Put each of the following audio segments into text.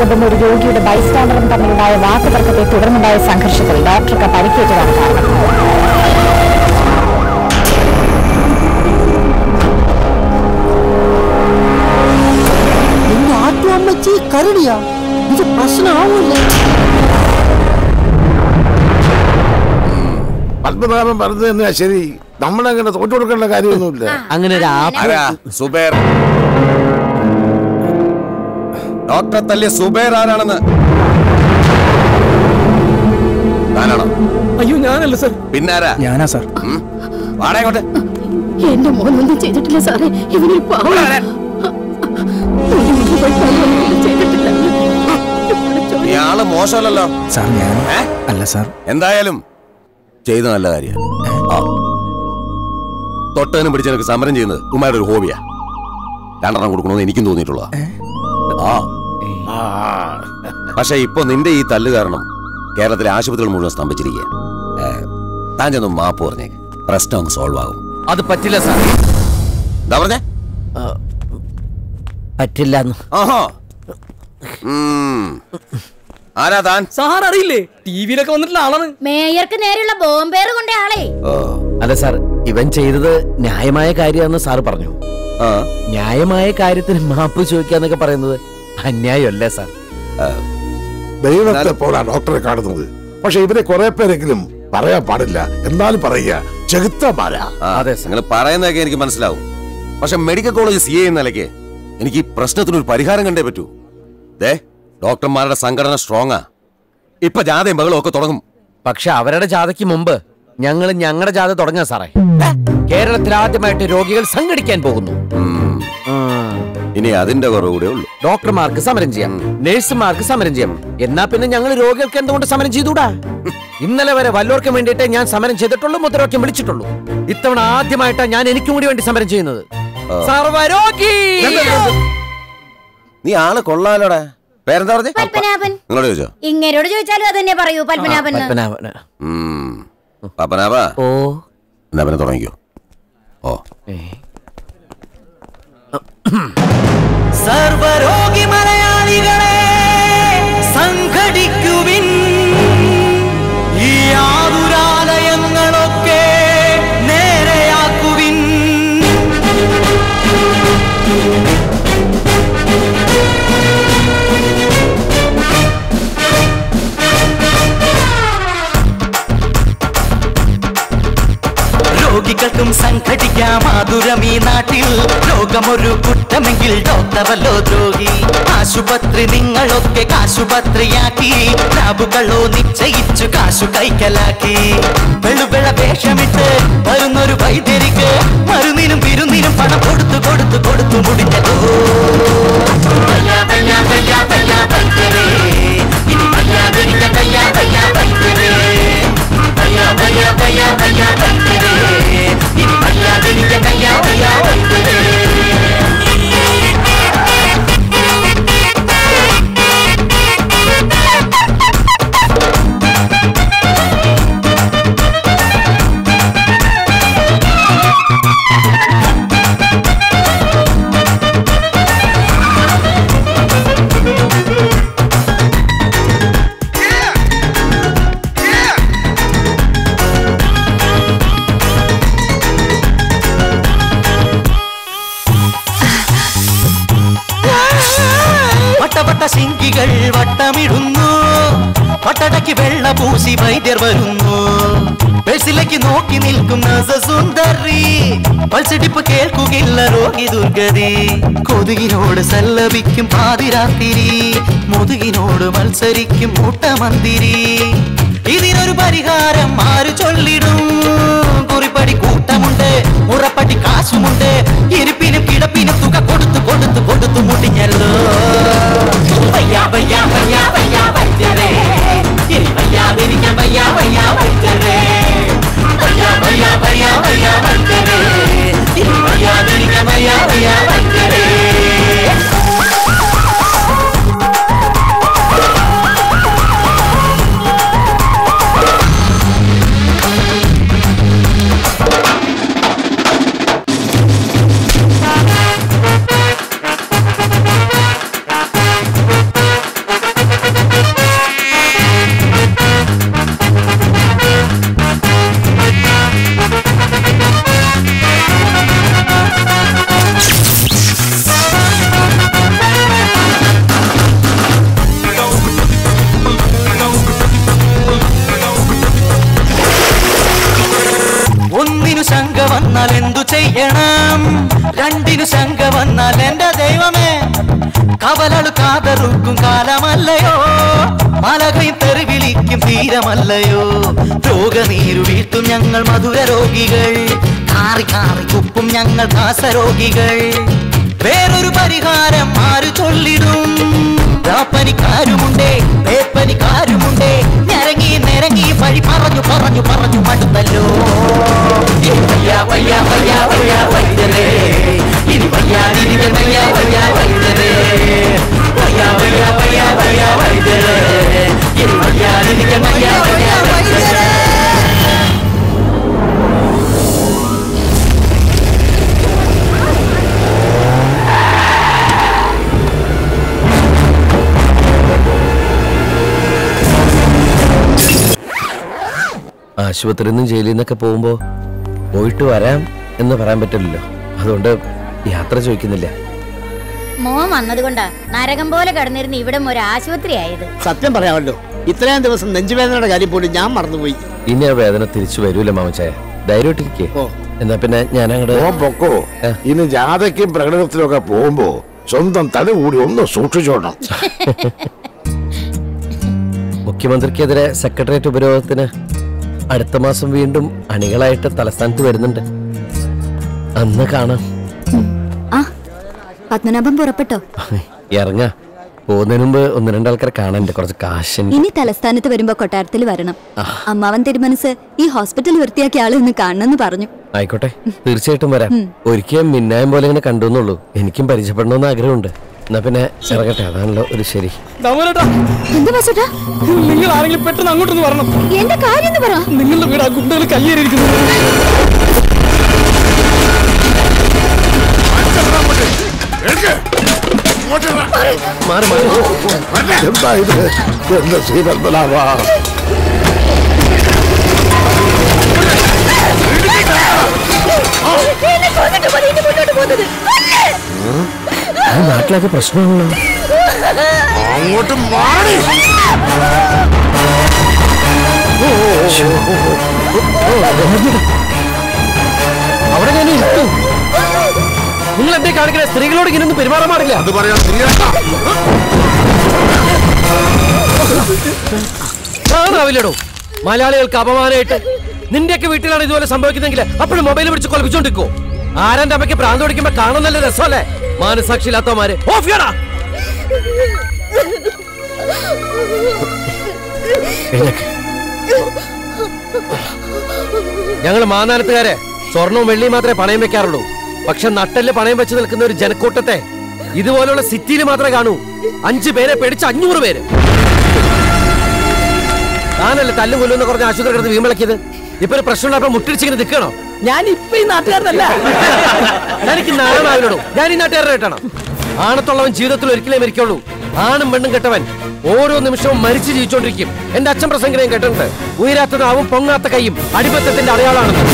കൊണ്ടുവന്ന ഒരു രോഗിയുടെ ബൈസ്റ്റാൻഡറും തമ്മിലുണ്ടായ വാക്കുതർക്കത്തെ തുടർന്നുണ്ടായ സംഘർഷത്തിൽ ഡോക്ടർക്ക് പരിക്കേറ്റതാണ് കാരണം എന്റെ ആട്ടുഅമ്മച്ചി കരടിയാ ഇത് പ്രശ്നമാവൂല്ലേ പത്മനാഭൻ പറഞ്ഞത് തന്നെയാ ശരി നമ്മളങ്ങനെ തോറ്റു കൊടുക്കേണ്ട കാര്യമൊന്നുമില്ല അങ്ങനെ ഒരു ആപ്പ് ആരാ സുബേർ ഡോക്ടറെ തല്ലിയ സുബേർ ആരാണെന്ന് താനാണോ അയ്യോ ഞാനല്ല സർ പിന്നാരാ ഞാനാ സർ ഉം? വാടാ ഇങ്ങോട്ട് എന്റെ മോനൊന്നും ചെയ്തിട്ടില്ല സാറേ ഇവനൊരു പാവം ചെയ്തിട്ടില്ല ഇയാള് മോശമല്ലല്ലോ സാർ ഞാൻ ഏ? അല്ല സാർ എന്തായാലും ചെയ്ത നല്ല കാര്യം ആ തൊട്ടതിനും പിടിച്ചതിനൊക്കെ സമരം ചെയ്യുന്നത് ഉമ്മാരുടെ ഒരു ഹോബിയാ രണ്ടെണ്ണം കൊടുക്കണമെന്ന് എനിക്കും തോന്നിയിട്ടുള്ളതാ ആ പക്ഷെ ഇപ്പൊ നിന്റെ ഈ തല്ല് കാരണം കേരളത്തിലെ ആശുപത്രികൾ മുഴുവൻ സ്തംഭിച്ചിരിക്കുക ഏ, താൻ ചെന്ന് മാപ്പ് പറഞ്ഞേക്ക് പ്രശ്നം അങ്ങ് സോൾവ് ആകും അത് പറ്റില്ല സാർ എന്താ പറഞ്ഞേ പറ്റില്ല ആഹാ ഉം. ആരാ താൻ സാർ അറിയില്ലേ ടി വിയിലൊക്കെ വന്നിട്ടുള്ള ആളാണ് മേയർക്ക് നേരെയുള്ള ബോംബേറ് കൊണ്ട ആളെ ഓ അല്ല സാർ ഇവൻ ചെയ്തത് ന്യായമായ കാര്യമാണെന്ന് സാർ പറഞ്ഞു ആ ന്യായമായ കാര്യത്തിന് മാപ്പ് ചോദിക്കാന്നൊക്കെ പറയുന്നത് അന്യായമല്ലേ സാർ ദൈവത്തെ പോലാ ഡോക്ടറെ കാണുന്നത് പക്ഷെ ഇവരെ കുറെ പേരെങ്കിലും പറയാൻ പാടില്ല എന്നാലും പറയുക ചെകുത്തമാരാ ആ, നിങ്ങൾ പറയുന്നതൊക്കെ എനിക്ക് മനസ്സിലാവും പക്ഷെ മെഡിക്കൽ കോളേജ് സി എ എന്ന നിലയ്ക്ക് എനിക്ക് ഈ പ്രശ്നത്തിനൊരു പരിഹാരം കണ്ടേ പറ്റൂ ദേ ഡോക്ടർമാരുടെ സംഘടന സ്ട്രോങ്ങാ ഇപ്പൊ ജാഥയും ബഹളവും ഒക്കെ തുടങ്ങും പക്ഷെ അവരുടെ ജാഥയ്ക്ക് മുമ്പ് ഞങ്ങൾ ഞങ്ങളുടെ ജാഥ തുടങ്ങാം സാറേ കേരളത്തിൽ ആദ്യമായിട്ട് രോഗികൾ സംഘടിക്കാൻ പോകുന്നു ഉം. ഇനി അതിന്റെ കുറവ് കൂടെ ഉള്ളൂ ഡോക്ടർമാർക്ക് സമരം ചെയ്യാം നഴ്സുമാർക്ക് സമരം ചെയ്യാം എന്നാ പിന്നെ ഞങ്ങൾ രോഗികൾക്ക് എന്തുകൊണ്ട് സമരം ചെയ്തുകൂടാ ഇന്നലെ വരെ വല്ലോർക്കും വേണ്ടിയിട്ട് ഞാൻ സമരം ചെയ്തിട്ടുള്ളൂ മുദ്രാവാക്യം വിളിച്ചിട്ടുള്ളൂ ഇത്തവണ ആദ്യമായിട്ടാണ് ഞാൻ എനിക്കും കൂടി വേണ്ടി സമരം ചെയ്യുന്നത് സർവരോഗി നീ ആള് കൊള്ളാലോടെ പേരെന്താ പറഞ്ഞേ പത്മനാഭൻ നിങ്ങളോട് ചോദിച്ചോ ഇങ്ങരോട് ചോദിച്ചാലും അതന്നെ പറയൂ പത്മനാഭൻ പത്മനാഭന്. ഉം. പപ്പനാഭ ഓ എന്നാ പിന്നെ തുടങ്ങിക്കോ ഓ സർവരോഗി മലയാളികളെ സംഘടിക്കുവിൻ ഈ ആതുരാലയങ്ങളൊക്കെ നേരെയാക്കുവിൻ രോഗികൾക്കും സംഘടിക്കാം ആതുരം ഈ നാട്ടിൽ രോഗമൊരു കുറ്റമെങ്കിൽ ഡോക്ടറല്ലോ ദ്രോഹി ആശുപത്രി നിങ്ങളൊക്കെ കാശുപത്രിയാക്കി ലാബുകളോ നിശ്ചയിച്ചു കാശു കൈക്കലാക്കി വെളുവിള വേഷമിട്ട് വരുന്നൊരു വൈദ്യരിക്ക് മരുന്നിനും വിരുന്നിനും പണം കൊടുത്തു കൊടുത്തു കൊടുത്തു മുടിഞ്ഞതോ വയ്യ, വയ്യ, വയ്യ, വയ്യ, വൈദ്യരേ. ഇനി വയ്യാതിരിക്ക, വയ്യ, വയ്യ, വൈദ്യരേ. വയ്യ, വയ്യ, വയ്യ, വയ്യ, വൈദ്യരേ. ഇനി വയ്യാതിരിക്ക, വയ്യ, വയ്യ, വൈദ്യരേ. വട്ടവട്ട ശിങ്കികൾ വട്ടമിടുന്നു വട്ടടക്കി വെള്ള പൂശി വൈദ്യർ വരുന്നു പേഴ്സിലേക്ക് നോക്കി നിൽക്കും സുന്ദരി പൾസിടിപ്പ് കേൾക്കുകയില്ല രോഗി ദുർഗതി കൊതുകിനോട് സല്ലപിക്കും പാതിരാത്തിരി മുതുകിനോട് മത്സരിക്കും മൂട്ടമന്തിരി ഇതിനൊരു പരിഹാരം ആര് ചൊല്ലിടും കുറിപ്പടി കൂട്ടമുണ്ട് ഉറപ്പടി കാശുമുണ്ട് ഇരിപ്പിനും കിടപ്പിനും തുക കൊടുത്തു കൊടുത്തു കൊടുത്തു മുടിഞ്ഞല്ലോ വയ്യ വയ്യ വയ്യ വയ്യ വൈദ്യരേ ഇനി വയ്യാതിരിക്കാൻ വയ്യ വയ്യ വൈദ്യരേ വയ്യ വയ്യ വയ്യ വയ്യ വൈദ്യരേ ഇനി വയ്യാതിരിക്കാൻ വയ്യ വയ്യ വൈദ്യരേ വന്നാൽ എന്തു ചെയ്യണം രണ്ടിനു ശങ്ക വന്നാൽ എന്റെ ദൈവമേ കവലളു കാതറുക്കും കാലമല്ലയോ മലകയും തെറിവിളിക്കും തീരമല്ലയോ രോഗനീരു വീഴ്ത്തും ഞങ്ങൾ മധുര രോഗികൾ കാറി കാറി കുപ്പും ഞങ്ങൾ ദാസരോഗികൾ വേറൊരു പരിഹാരം ആര് ചൊല്ലിടും രാപ്പനിക്കാരുമുണ്ടേ പേപ്പനിക്കാരുമുണ്ടേ നിരങ്ങി നിരങ്ങി വഴി പറഞ്ഞു പറഞ്ഞു പറഞ്ഞു മടുത്തല്ലോ ഇനി വയ്യ വയ്യ വയ്യ വയ്യ വൈദ്യരേ ഇനി വയ്യാതിരികൾ വയ്യ വയ്യ വൈദ്യരേ വയ്യ വയ്യ വയ്യ വയ്യ വൈദ്യരേ ഇനി വയ്യാതിരികൾ വയ്യ വയ്യ വൈദ്യരേ ആശുപത്രിയിൽ നിന്നും ജയിലിൽ നിന്നൊക്കെ പോകുമ്പോ പോയിട്ട് വരാം എന്ന് പറയാൻ പറ്റില്ലല്ലോ അതുകൊണ്ട് യാത്ര ചോദിക്കുന്നില്ല മോൻ വന്നതുകൊണ്ടാ നരകം പോലെ കിടന്നിരുന്ന് ഇവിടം ഒരു ആശുപത്രി ആയത് സത്യം പറയാമല്ലോ ഇത്രയും ദിവസം നെഞ്ചുവേദനയുടെ കാര്യം പോലും ഞാൻ മറന്നുപോയി ഇനി ആ വേദന തിരിച്ചു വരൂല മാമച്ചായ ധൈര്യമായിട്ടിരിക്കേ ഓ. എന്നാ പിന്നെ ഞാൻ അങ്ങോട്ട് ഓ പൊക്കോ ഇനി ജാഥയ്ക്കും പ്രകടനത്തിനും ഒക്കെ പോകുമ്പോ സ്വന്തം തല കൂടി ഒന്ന് സൂക്ഷിച്ചോണം മുഖ്യമന്ത്രിക്കെതിരെ സെക്രട്ടേറിയറ്റ് ഉപരോധത്തിന് അടുത്ത മാസം വീണ്ടും അണികളായിട്ട് തലസ്ഥാനത്ത് വരുന്നുണ്ട് അന്ന് കാണാം ആ പത്മനാഭം പുറപ്പെട്ടോ ഇറങ്ങ പോകുന്നതിന് മുമ്പ് ഒന്ന് രണ്ടാൾക്കാരെ കാണാനുണ്ട് കുറച്ച് കാശിന് ഇനി തലസ്ഥാനത്ത് വരുമ്പോ കൊട്ടാരത്തിൽ വരണം അമ്മാവൻ തിരുമനസ് ഈ ഹോസ്പിറ്റൽ വൃത്തിയാക്കിയ ആള് ഇന്ന് കാണണമെന്ന് പറഞ്ഞു ആയിക്കോട്ടെ തീർച്ചയായിട്ടും വരാം ഒരിക്കലും മിന്നായം പോലെ ഇങ്ങനെ കണ്ടുന്നുള്ളൂ എനിക്കും പരിചയപ്പെടണമെന്ന് ആഗ്രഹമുണ്ട് എന്നാ പിന്നെ ഇറങ്ങട്ടെ അതാണല്ലോ ഒരു ശരി ദാമോനേട്ടാ എന്താ വാസുട്ടാ നിങ്ങൾ ആരെങ്കിലും പെട്ടെന്ന് അങ്ങോട്ടൊന്ന് വരണം എന്റെ കാര്യം എന്ന് പറ നിങ്ങളുടെ വീട് ആ ഗുണ്ടകൾ കയ്യേറിയിരിക്കുന്നു മാറി മാറി എന്താ ഇത് എന്താ ശ്രീപത്മനാഭ ആ നാട്ടിലൊക്കെ പ്രശ്നമാണല്ലോ അങ്ങോട്ട് മാറി അവിടെ ഞാൻ ഇരുത്തും നിങ്ങൾ എന്തേ കാണിക്കണേ സ്ത്രീകളോട് ഇങ്ങനെ ഒന്നും പെരുമാറാൻ പാടില്ല അത് പറയാൻ നീയല്ല. കാണാവില്ലടോ മലയാളികൾക്ക് അപമാനമായിട്ട് നിന്റെയൊക്കെ വീട്ടിലാണ് ഇതുപോലെ സംഭവിക്കുന്നെങ്കിൽ അപ്പോഴും മൊബൈൽ പിടിച്ച് കൊലപ്പിച്ചോണ്ടിരിക്കോ ആരാന്റെ അമ്മയ്ക്ക് പ്രാന്ത് ഓടിക്കുമ്പോ കാണാൻ നല്ല രസമല്ലേ മാനസാക്ഷി ഇല്ലാത്തവന്മാര് ഓഫ് ചെയ്യടാ എഴുന്നേക്ക്. ഞങ്ങള് മാനാനത്തുകാരെ സ്വർണവും വെള്ളിയും മാത്രമേ പണയം വെക്കാറുള്ളൂ പക്ഷെ നട്ടല് പണയം വെച്ച് നിൽക്കുന്ന ഒരു ജനക്കൂട്ടത്തെ ഇതുപോലുള്ള സിറ്റിയിൽ മാത്രമേ കാണൂ അഞ്ചു പേരെ പേടിച്ച് അഞ്ഞൂറ് പേര് താനല്ലേ തല്ലും കൊല്ലുന്ന കുറഞ്ഞ ആശുപത്രി കിടന്ന് വീമ്പളക്കിയത് ഇപ്പൊ ഒരു പ്രശ്നമുള്ളപ്പോ മുട്ടിടിച്ചിങ്ങനെ നിൽക്കണോ ഞാൻ ഇപ്പൊ ഈ നാട്ടുകാരനല്ല എനിക്ക് നാണാവില്ലടോ ഞാൻ ഈ നാട്ടുകാരുടെ കേട്ടാണ് ആണത്തുള്ളവൻ ജീവിതത്തിൽ ഒരിക്കലേ മരിക്കുള്ളൂ ആണും പെണ്ണും കെട്ടവൻ ഓരോ നിമിഷവും മരിച്ചു ജീവിച്ചോണ്ടിരിക്കും എന്റെ അച്ഛൻ പ്രസംഗം കേട്ടിട്ടുണ്ട് ഉയരാത്ത നാവും പൊങ്ങാത്ത കൈയും അടിമത്തത്തിന്റെ അടയാളാണെന്ന്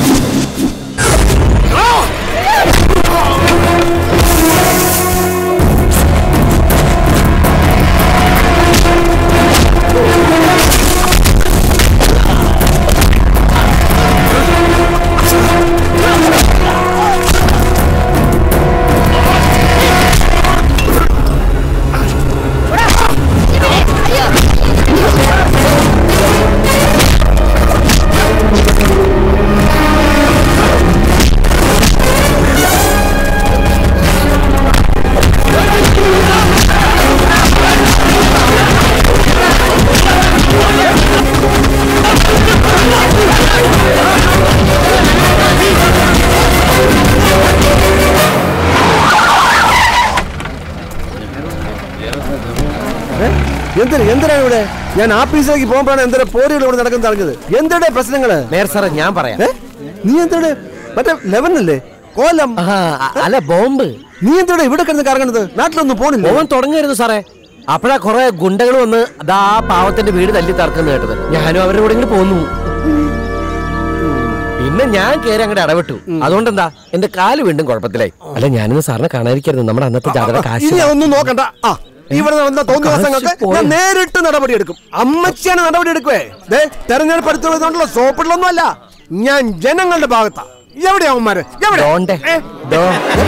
എന്തിനാ എന്തിനാണ് ഇവിടെ ഞാൻ ആഫീസിലേക്ക് പോകുമ്പോഴാണ് എന്തിനാ പോരുകൾ ഇവിടെ നടക്കുന്നത് അറിഞ്ഞത് എന്തിനാ പ്രശ്നങ്ങള് നേർ സാറേ ഞാൻ പറയാം ഏ? നീ എന്തിനാ മറ്റേ ലെവൻ അല്ലേ കോലം ആ, അല്ല ബോംബ് നീ എന്തിനാ ഇവിടെ കിടന്ന് കറങ്ങണത് നാട്ടിലൊന്നും പോണില്ല ഓവൻ തുടങ്ങായിരുന്നു സാറേ അപ്പഴാ കുറെ ഗുണ്ടകൾ വന്ന് അതാ ആ പാവത്തിന്റെ വീട് തല്ലി തറക്കുന്ന കേട്ടത് ഞാനും അവരുടെ കൂടെ ഇങ്ങോട്ട് പോന്നു പിന്നെ ഞാൻ കയറി അങ്ങോട്ട് ഇടപെട്ടു അതുകൊണ്ടെന്താ എന്റെ കാല് വീണ്ടും കുഴപ്പത്തിലായി അല്ല ഞാനിന്ന് സാറിനെ കാണാതിരിക്കരുത് നമ്മുടെ അന്നത്തെ ജാതക കാശ് ഇനി ഒന്നും നോക്കണ്ട ആ ഇവിടെ നടന്ന തോന്നിയ ദിവസങ്ങൾക്ക് കാശ് പോയി. ഞാൻ നേരിട്ട് നടപടി എടുക്കും അമ്മച്ചിയാണ് നടപടി എടുക്കുവേ ദേ തെരഞ്ഞെടുപ്പ് അടുത്തുള്ളതുകൊണ്ടുള്ള സോപ്പിടലൊന്നും അല്ല ഞാൻ ജനങ്ങളുടെ ഭാഗത്താ എവിടെയാ അവന്മാര് എവിടെ ഡോണ്ടെ ഏ? ഡോ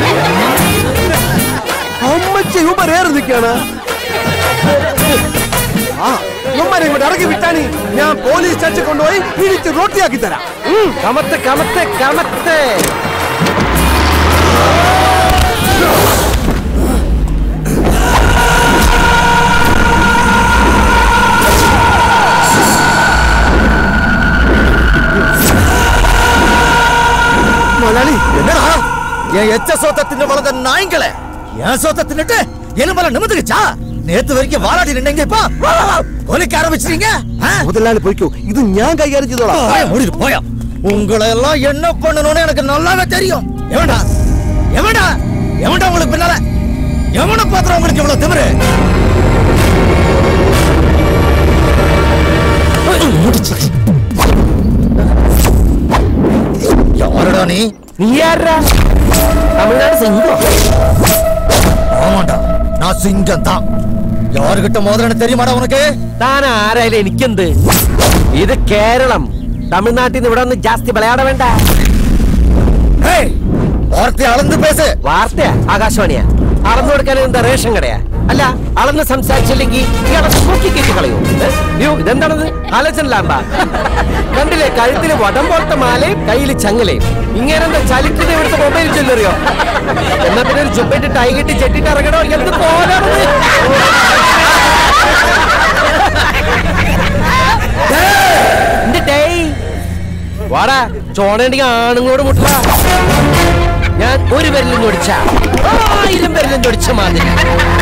അമ്മച്ചി ഇവന്മാർ ഏറെ നിൽക്കാണ് ആ ഇവന്മാരെ ഇങ്ങോട്ട് ഇറക്കി വിട്ടാണി ഞാൻ പോലീസ് സ്റ്റേഷൻ കൊണ്ടുപോയി ഇടിച്ച് റോട്ടിയാക്കി തരാം ഉം. കമത്ത് കമത്ത് കമത്ത് മുതലാളി என்னடா என் எச்ச சோத்த தின்னு வளர்ந்த நாய்ங்களே என் சோத்த தின்னுட்டு எலும்பல நிமிந்துக்குச்சா நேத்து வரைக்கும் வாலாடி நின்னீங்க இப்ப ஒலிக்க ஆரம்பிச்சிட்டீங்க ஆ? മുതലാളി പോയിക്കോ ഇത് ഞാൻ കൈകാര്യം ചെയ്തോളാം போயா, மூடிட்டு போயா உங்களை எல்லாம் என்ன பண்ணணும்னு எனக்கு நல்லாவே தெரியும் எவன்டா எவன்டா எவன்டா உங்களுக்கு பின்னால எவனை பாத்திரம் உங்களுக்கு இவ்வளவு திமிரு யாருடா நீ നീ ആരാ തമിഴ്നാട് സിംഗോ ஆமாண்டா நான் சிங்கம் தான் யாருகிட்ட மோதிரன்னு தெரியுமாடா உனக்கு താൻ ആരായാലും എനിക്കെന്ത് ഇത് കേരളം തമിഴ്നാട്ടിൽ നിന്ന് ഇവിടെ ഒന്ന് ജാസ്തി വിളയാട വേണ്ട ஏய் வார்த்தை அளந்து பேசு വാർത്തയാ ആകാശവാണിയാ അളന്നു കൊടുക്കാൻ എന്താ റേഷൻ കടയാ അല്ല അളന്ന് സംസാരിച്ചില്ലെങ്കിൽ ഇയാളെ തൂക്കി കയറ്റി കളയൂ ഏ? അയ്യോ ഇതെന്താണത് ആലോചനലാമ്പാ കണ്ടില്ലേ കഴുത്തില് വടം പോലത്തെ മാലയും കയ്യില് ചങ്ങലയും ഇങ്ങനെ ചലിക്കുന്ന ഇവിടുത്തെ മൊബൈൽ ചൊല്ലറിയോ എന്നാ പിന്നെ ഒരു ജുബയിട്ട് ടൈ കെട്ടി ചെട്ടിട്ട് ഇറങ്ങണോ എന്ത് പോലാണത് എന്ത് ടേയ്? വാടാ ചോണേണ്ടെങ്കിൽ ആണുങ്ങളോട് മുട്ട ഞാൻ ഒരു വിരലും ഞൊടിച്ച ആയിരം വിരലും ഞൊടിച്ച മാതിരി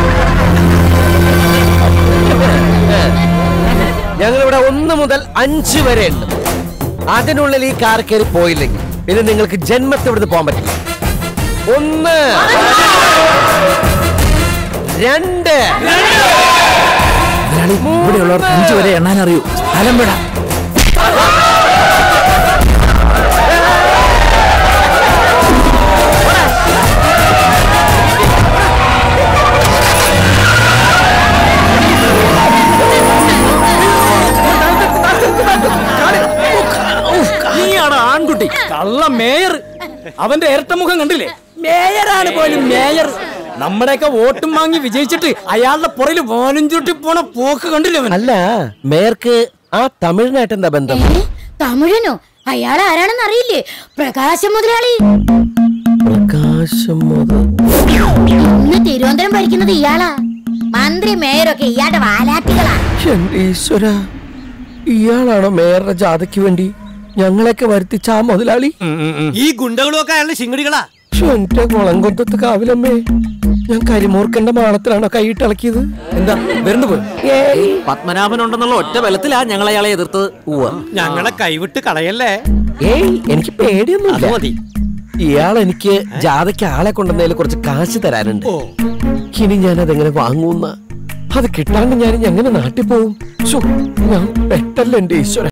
ഞങ്ങളിവിടെ ഒന്ന് മുതൽ അഞ്ച് വരെ ഉണ്ട് അതിനുള്ളിൽ ഈ കാർ കയറി പോയില്ലെങ്കിൽ പിന്നെ നിങ്ങൾക്ക് ജന്മത്തെ ഇവിടുന്ന് പോകാൻ പറ്റില്ല ഒന്ന് രണ്ട് ഇവിടെയുള്ളവർക്ക് അഞ്ചു വരെ എണ്ണാൻ അറിയൂ സ്ഥലം വിടാം നീയാണ് ആൺകുട്ടി കള്ള മേയർ അവന്റെ ഇരട്ട മുഖം കണ്ടില്ലേ മേയറാണ് പോലും മേയർ നമ്മുടെയൊക്കെ വോട്ടും വാങ്ങി വിജയിച്ചിട്ട് അയാളുടെ പുറയിൽ വാനും ചുട്ടി പോണ പോക്ക് കണ്ടില്ലേ അവൻ അല്ല മേയർക്ക് ആ തമിഴിനായിട്ട് എന്താ ബന്ധം ഏ? തമിഴനോ അയാൾ ആരാണെന്ന് അറിയില്ലേ പ്രകാശം മുതലാളി പ്രകാശം മുതൽ ഇന്ന് തിരുവനന്തപുരം ഭരിക്കുന്നത് ഇയാളാ മന്ത്രി മേയറൊക്കെ ഇയാളുടെ വാലാട്ടികളാ എന്റെ ഈശ്വര ഇയാളാണോ മേയറുടെ ജാഥയ്ക്ക് വേണ്ടി ഞങ്ങളെയൊക്കെ വരുത്തിച്ച ആ മുതലാളി ഈ ഗുണ്ടകളും ഒക്കെ അയാളുടെ ശിങ്കടികളാ ശ്ശോ, എന്റെ കുളംകൊത്തത്ത് കാവിലമ്മേ ഞാൻ കരിമൂർക്കന്റെ മാളത്തിലാണോ കൈയിട്ടിളക്കിയത് എന്താ വരണ്ടു പോയി ഏയ് പത്മനാഭൻ ഉണ്ടെന്നുള്ള ഒറ്റ ബലത്തിലാ ഞങ്ങൾ അയാളെ എതിർത്തത് ഞങ്ങളെ കൈവിട്ട് കളയല്ലേ ഏയ് എനിക്ക് അത് പേടിയൊന്നുമില്ല മതി ഇയാൾ എനിക്ക് ജാഥയ്ക്ക് ആളെ കൊണ്ടുവന്നതിൽ കുറച്ച് കാശ് തരാനുണ്ട് ഓ ഇനി ഞാൻ അതെങ്ങനെ വാങ്ങൂന്ന അത് കിട്ടാണ്ട് ഞാൻ എങ്ങനെ നാട്ടിൽ പോവും ശ്ശോ, ഞാൻ പെട്ടല്ലോ എന്റെ ഈശ്വരൻ